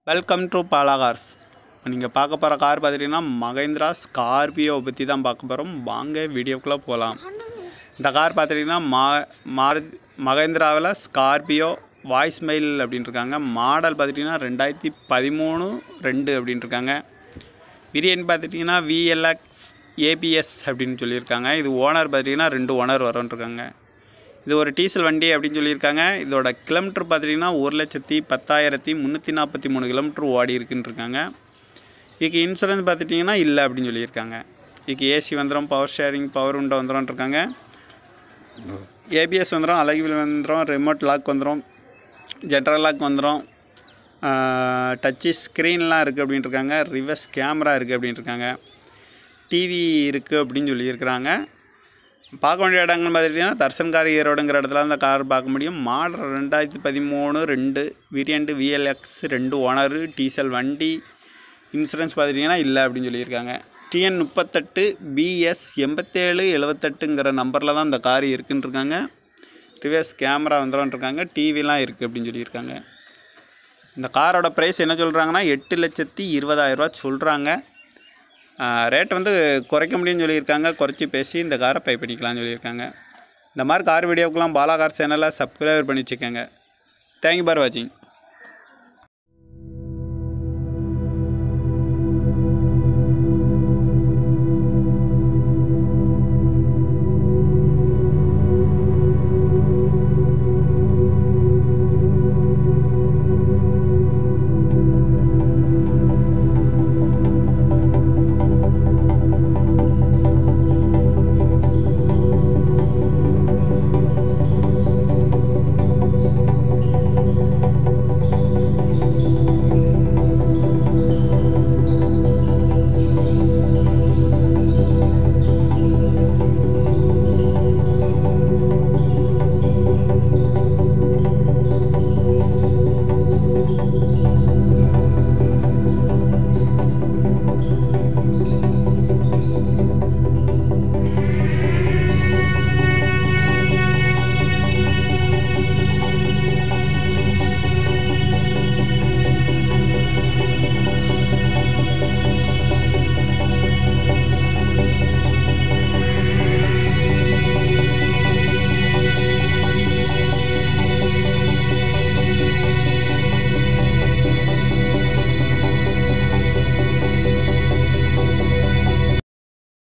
welcome to Bala cars நீங்கள் பார்க்க போகிற கார் பார்த்துட்டிங்கன்னா மகேந்திரா ஸ்கார்பியோ பற்றி தான் பார்க்க போகிறோம் வாங்க வீடியோக்குள்ளே போகலாம் இந்த கார் பார்த்துட்டிங்கன்னா மா மாரு மகேந்திராவில் ஸ்கார்பியோ வாய்ஸ் மெயில் அப்படின்ட்டுருக்காங்க மாடல் பார்த்துட்டிங்கன்னா ரெண்டாயிரத்தி பதிமூணு ரெண்டு அப்படின்ட்டுருக்காங்க வேரியன்ட் பார்த்துட்டிங்கன்னா விஎல்எக்ஸ் ஏபிஎஸ் அப்படின்னு சொல்லியிருக்காங்க இது ஓனர் பார்த்திங்கன்னா ரெண்டு ஓனர் வரோன்ட்ருக்காங்க இது ஒரு டீசல் வண்டி அப்படின்னு சொல்லியிருக்காங்க இதோட கிலோமீட்டர் பார்த்துட்டிங்கன்னா ஒரு லட்சத்தி பத்தாயிரத்தி முந்நூற்றி நாற்பத்தி மூணு கிலோமீட்டர் ஓடி இருக்குன்னு இருக்காங்க இதுக்கு இன்சூரன்ஸ் பார்த்துட்டிங்கன்னா இல்லை அப்படின்னு சொல்லியிருக்காங்க இதுக்கு ஏசி வந்துடும் பவர் ஷேரிங் பவர் உண்டை வந்துடும் இருக்காங்க ஏபிஎஸ் வந்துடும் அழகிவில் வந்துடும் ரிமோட் லாக் வந்துடும் ஜென்ரல் லாக் வந்துடும் டச்சு ஸ்க்ரீன்லாம் இருக்குது அப்படின்ட்டு இருக்காங்க ரிவர்ஸ் கேமரா இருக்குது அப்படின்ட்டு இருக்காங்க டிவி இருக்குது அப்படின்னு சொல்லியிருக்கிறாங்க பார்க்க வேண்டிய இடங்கள்னு பார்த்துட்டிங்கன்னா தர்சன்கார் ஈரோடுங்கிற இடத்துல அந்த கார் பார்க்க முடியும் மாடல் ரெண்டாயிரத்தி பதிமூணு ரெண்டு வேரியண்ட்டு விஎல்எக்ஸ் ரெண்டு ஓனரு டீசல் வண்டி இன்சூரன்ஸ் பார்த்துட்டிங்கன்னா இல்லை அப்படின்னு சொல்லியிருக்காங்க டிஎன் முப்பத்தெட்டு பிஎஸ் எண்பத்தேழு எழுபத்தெட்டுங்கிற நம்பரில் தான் இந்த கார் இருக்குன்னு இருக்காங்க ரிவர்ஸ் கேமரா வந்துடும் இருக்காங்க டிவிலாம் இருக்குது அப்படின்னு சொல்லியிருக்காங்க இந்த காரோட ப்ரைஸ் என்ன சொல்கிறாங்கன்னா எட்டு லட்சத்தி இருபதாயிரரூவா சொல்கிறாங்க ரேட் வந்து குறைக்க முடியும்னு சொல்லியிருக்காங்க குறைச்சி பேசி இந்த காரை பை பண்ணிக்கலாம்னு சொல்லியிருக்காங்க இந்த மாதிரி கார் வீடியோக்கெலாம் பாலா கார் சேனலை சப்ஸ்கிரைபர் பண்ணி வச்சுக்கோங்க தேங்க்யூ பார் வாட்சிங்